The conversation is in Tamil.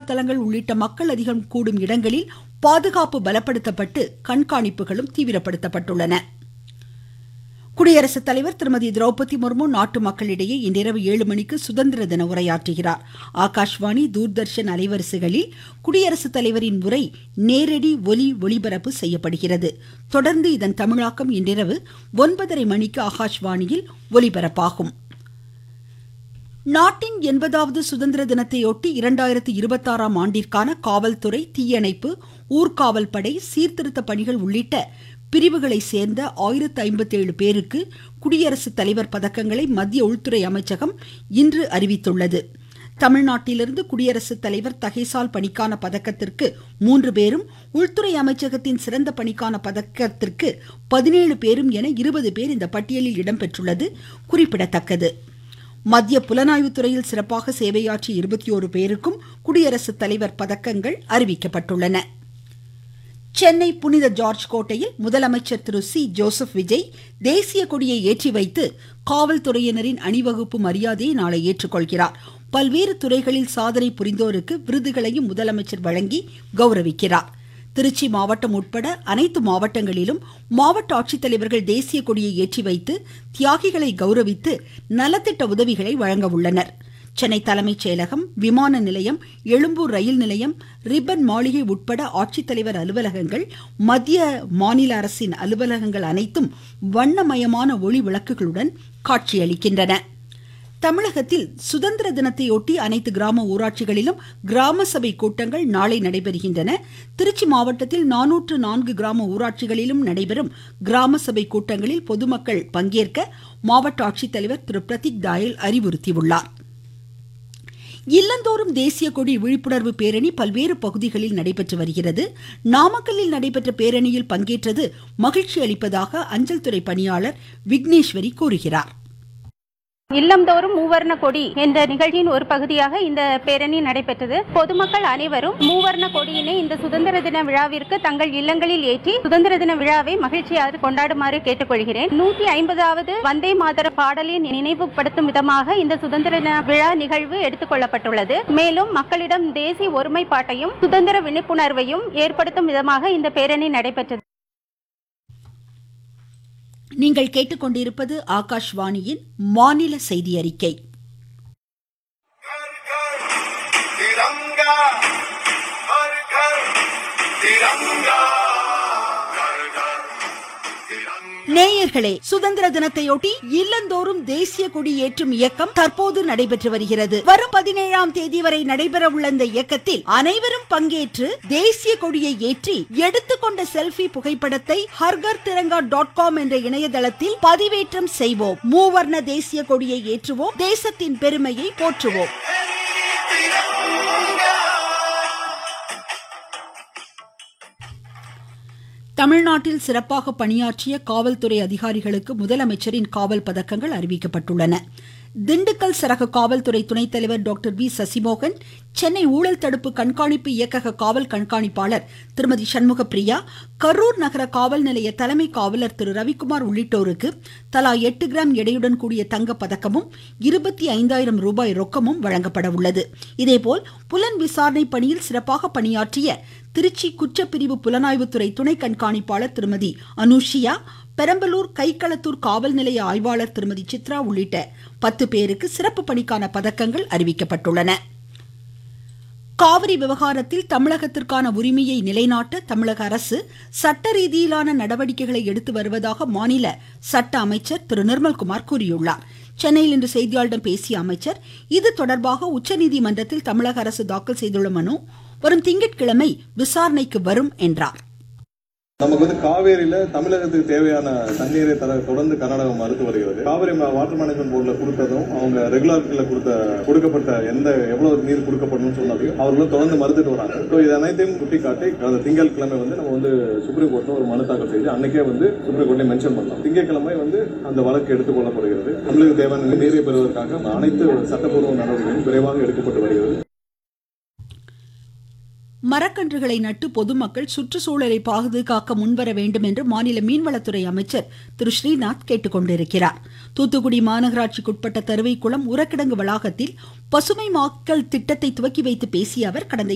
தலங்கள் உள்ளிட்ட மக்கள் அதிகம் கூடும் இடங்களில் பாதுகாப்பு பலப்படுத்தப்பட்டு கண்காணிப்புகளும் தீவிரப்படுத்தப்பட்டுள்ளன குடியரசுத் தலைவர் திருமதி திரௌபதி முர்மு நாட்டு மக்களிடையே இன்றிரவு ஏழு மணிக்கு சுதந்திர தின உரையாற்றுகிறார் ஆகாஷ்வாணி தூர்தர்ஷன் அலைவரிசைகளில் குடியரசுத் தலைவரின் உரை நேரடி ஒலி ஒளிபரப்பு செய்யப்படுகிறது தொடர்ந்து இதன் தமிழாக்கம் இன்றிரவு ஒன்பதரை மணிக்கு ஆகாஷ்வாணியில் ஒலிபரப்பாகும் நாட்டின் எண்பதாவது சுதந்திர தினத்தையொட்டி இரண்டாயிரத்தி இருபத்தாறாம் ஆண்டிற்கான காவல்துறை தீயணைப்பு ஊர்காவல் படை சீர்திருத்த பணிகள் உள்ளிட்ட பிரிவுகளை சேர்ந்த ஆயிரத்து ஐம்பத்தி ஏழு பேருக்கு குடியரசுத் தலைவர் பதக்கங்களை மத்திய உள்துறை அமைச்சகம் இன்று அறிவித்துள்ளது தமிழ்நாட்டிலிருந்து குடியரசுத் தலைவர் தகைசால் பணிக்கான பதக்கத்திற்கு மூன்று பேரும் உள்துறை அமைச்சகத்தின் சிறந்த பணிக்கான பதக்கத்திற்கு பதினேழு பேரும் என இருபது பேர் இந்த பட்டியலில் இடம்பெற்றுள்ளது குறிப்பிடத்தக்கது மத்திய புலனாய்வு துறையில் சிறப்பாக சேவையாற்றிய இருபத்தி ஓரு பேருக்கும் குடியரசுத் தலைவர் பதக்கங்கள் அறிவிக்கப்பட்டுள்ளன சென்னை புனித ஜார்ஜ் கோட்டையில் முதலமைச்சர் திரு சி ஜோசப் விஜய் தேசிய கொடியை ஏற்றி வைத்து காவல்துறையினரின் அணிவகுப்பு மரியாதையை நாளை ஏற்றுக்கொள்கிறார் பல்வேறு துறைகளில் சாதனை புரிந்தோருக்கு விருதுகளையும் முதலமைச்சர் வழங்கி கௌரவிக்கிறார் திருச்சி மாவட்டம் உட்பட அனைத்து மாவட்டங்களிலும் மாவட்ட ஆட்சித்தலைவர்கள் தேசிய கொடியை ஏற்றி வைத்து தியாகிகளை கௌரவித்து நலத்திட்ட உதவிகளை வழங்க உள்ளனர் சென்னை தலைமைச் செயலகம் விமான நிலையம் எழும்பூர் ரயில் நிலையம் ரிப்பன் மாளிகை உட்பட ஆட்சித்தலைவர் அலுவலகங்கள் மத்திய மாநில அரசின் அலுவலகங்கள் அனைத்தும் வண்ணமயமான ஒளி விளக்குகளுடன் காட்சியளிக்கின்றன தமிழகத்தில் சுதந்திர தினத்தையொட்டி அனைத்து கிராம ஊராட்சிகளிலும் கிராம சபை கூட்டங்கள் நாளை நடைபெறுகின்றன திருச்சி மாவட்டத்தில் நானூற்று நான்கு கிராம ஊராட்சிகளிலும் நடைபெறும் கிராம சபை கூட்டங்களில் பொதுமக்கள் பங்கேற்க மாவட்ட ஆட்சித்தலைவர் திரு பிரதீக் தாயல் அறிவுறுத்தியுள்ளார் இல்லந்தோறும் தேசிய கொடி விழிப்புணர்வு பேரணி பல்வேறு பகுதிகளில் நடைபெற்று வருகிறது நாமக்கல்லில் நடைபெற்ற பேரணியில் பங்கேற்றது மகிழ்ச்சி அளிப்பதாக அஞ்சல் துறை பணியாளர் விக்னேஸ்வரி கூறுகிறார் இல்லம்தோறும் மூவர்ண கொடி என்ற நிகழ்ச்சியின் ஒரு பகுதியாக இந்த பேரணி நடைபெற்றது பொதுமக்கள் அனைவரும் மூவர்ண கொடியினை இந்த சுதந்திர தின விழாவிற்கு தங்கள் இல்லங்களில் ஏற்றி சுதந்திர தின விழாவை மகிழ்ச்சியாக கொண்டாடுமாறு கேட்டுக்கொள்கிறேன் நூத்தி ஐம்பதாவது வந்தே மாதர பாடலின் நினைவுபடுத்தும் விதமாக இந்த சுதந்திர தின விழா நிகழ்வு எடுத்துக் கொள்ளப்பட்டுள்ளது மேலும் மக்களிடம் தேசிய ஒருமைப்பாட்டையும் சுதந்திர விழிப்புணர்வையும் ஏற்படுத்தும் விதமாக இந்த பேரணி நடைபெற்றது நீங்கள் கேட்டுக்கொண்டிருப்பது ஆகாஷ்வாணியின் மாநில செய்தி அறிக்கை घर घर तिरंगा हर घर तिरंगा घर घर तिरंगा நேயர்களே சுதந்திர தினத்தையொட்டி இல்லந்தோறும் தேசிய கொடி ஏற்றும் இயக்கம் தற்போது நடைபெற்று வருகிறது வரும் பதினேழாம் தேதி வரை நடைபெற உள்ள இந்த இயக்கத்தில் அனைவரும் பங்கேற்று தேசிய கொடியை ஏற்றி எடுத்துக்கொண்ட செல்ஃபி புகைப்படத்தை ஹர்கர் திரங்கா டாட் காம் என்ற இணையதளத்தில் பதிவேற்றம் செய்வோம் மூவர்ண தேசிய கொடியை ஏற்றுவோம் தேசத்தின் பெருமையை போற்றுவோம் தமிழ்நாட்டில் சிறப்பாக பணியாற்றிய காவல்துறை அதிகாரிகளுக்கு முதலமைச்சரின் காவல் பதக்கங்கள் அறிவிக்கப்பட்டுள்ளன திண்டுக்கல் சரக காவல்துறை துணைத் தலைவர் டாக்டர் வி சசிமோகன் சென்னை ஊழல் தடுப்பு கண்காணிப்பு இயக்கக காவல் கண்காணிப்பாளர் திருமதி சண்முக பிரியா கரூர் நகர காவல் நிலைய தலைமை காவலர் திரு ரவிக்குமார் உள்ளிட்டோருக்கு தலா எட்டு கிராம் எடையுடன் கூடிய தங்க பதக்கமும் இருபத்தி ஐந்தாயிரம் ரூபாய் ரொக்கமும் வழங்கப்பட உள்ளது இதேபோல் புலன் விசாரணை பணியில் சிறப்பாக பணியாற்றிய திருச்சி குற்றப்பிரிவு புலனாய்வுத்துறை துணை கண்காணிப்பாளர் திருமதி அனுஷியா பெரம்பலூர் கைக்களத்தூர் காவல் நிலைய ஆய்வாளர் திருமதி சித்ரா உள்ளிட்ட பத்து பேருக்கு சிறப்பு பணிக்கான பதக்கங்கள் அறிவிக்கப்பட்டுள்ளன காவிரி விவகாரத்தில் தமிழகத்திற்கான உரிமையை நிலைநாட்ட தமிழக அரசு சட்ட ரீதியிலான நடவடிக்கைகளை எடுத்து வருவதாக மாநில சட்ட அமைச்சர் திரு நிர்மல்குமார் கூறியுள்ளார் சென்னையில் இன்று செய்தியாளர்களிடம் பேசிய அமைச்சர் இது தொடர்பாக உச்சநீதிமன்றத்தில் தமிழக அரசு தாக்கல் செய்துள்ள மனு வரும் திங்கட்கிழமை விசாரணைக்கு வரும் என்றார் நமக்கு வந்து காவேரியில தமிழகத்துக்கு தேவையான தண்ணீரை தர தொடர்ந்து கர்நாடகம் மறுத்து வருகிறது காவிரி மா- வாட்டர் மேனேஜ்மெண்ட் போர்டுல கொடுத்ததும் அவங்க ரெகுலாரிட்டியில கொடுத்த கொடுக்கப்பட்ட எந்த எவ்வளவு நீர் கொடுக்கப்படணும்னு சொன்னதையும் அவர்களும் தொடர்ந்து மறுத்துட்டு வராங்க ஸோ இது அனைத்தையும் சுட்டிக்காட்டி அந்த திங்கட்கிழமை வந்து நம்ம வந்து சுப்ரீம் கோர்ட்ல ஒரு மனு தாக்கல் செய்து அன்னைக்கே வந்து சுப்ரீம் கோர்ட்ல மென்ஷன் பண்ணலாம் திங்கட்கிழமை வந்து அந்த வழக்கு எடுத்துக்கொள்ளப்படுகிறது தமிழக தேவையான நீரை பெறுவதற்காக அனைத்து சட்டப்பூர்வ நடவடிக்கைகளும் விரைவாக எடுக்கப்பட்டு வருகிறது மரக்கன்றுகளை நட்டு பொதுமக்கள் சுற்றுச்சூழலை பாதுகாக்க முன்வர வேண்டும் என்று மாநில மீன்வளத்துறை அமைச்சர் திரு ஸ்ரீநாத் கேட்டுக்கொண்டிருக்கிறார் தூத்துக்குடி மாநகராட்சிக்குட்பட்ட தருவைக்குளம் உரக்கிடங்கு வளாகத்தில் பசுமை மாக்கல் திட்டத்தை துவக்கி வைத்து பேசிய அவர் கடந்த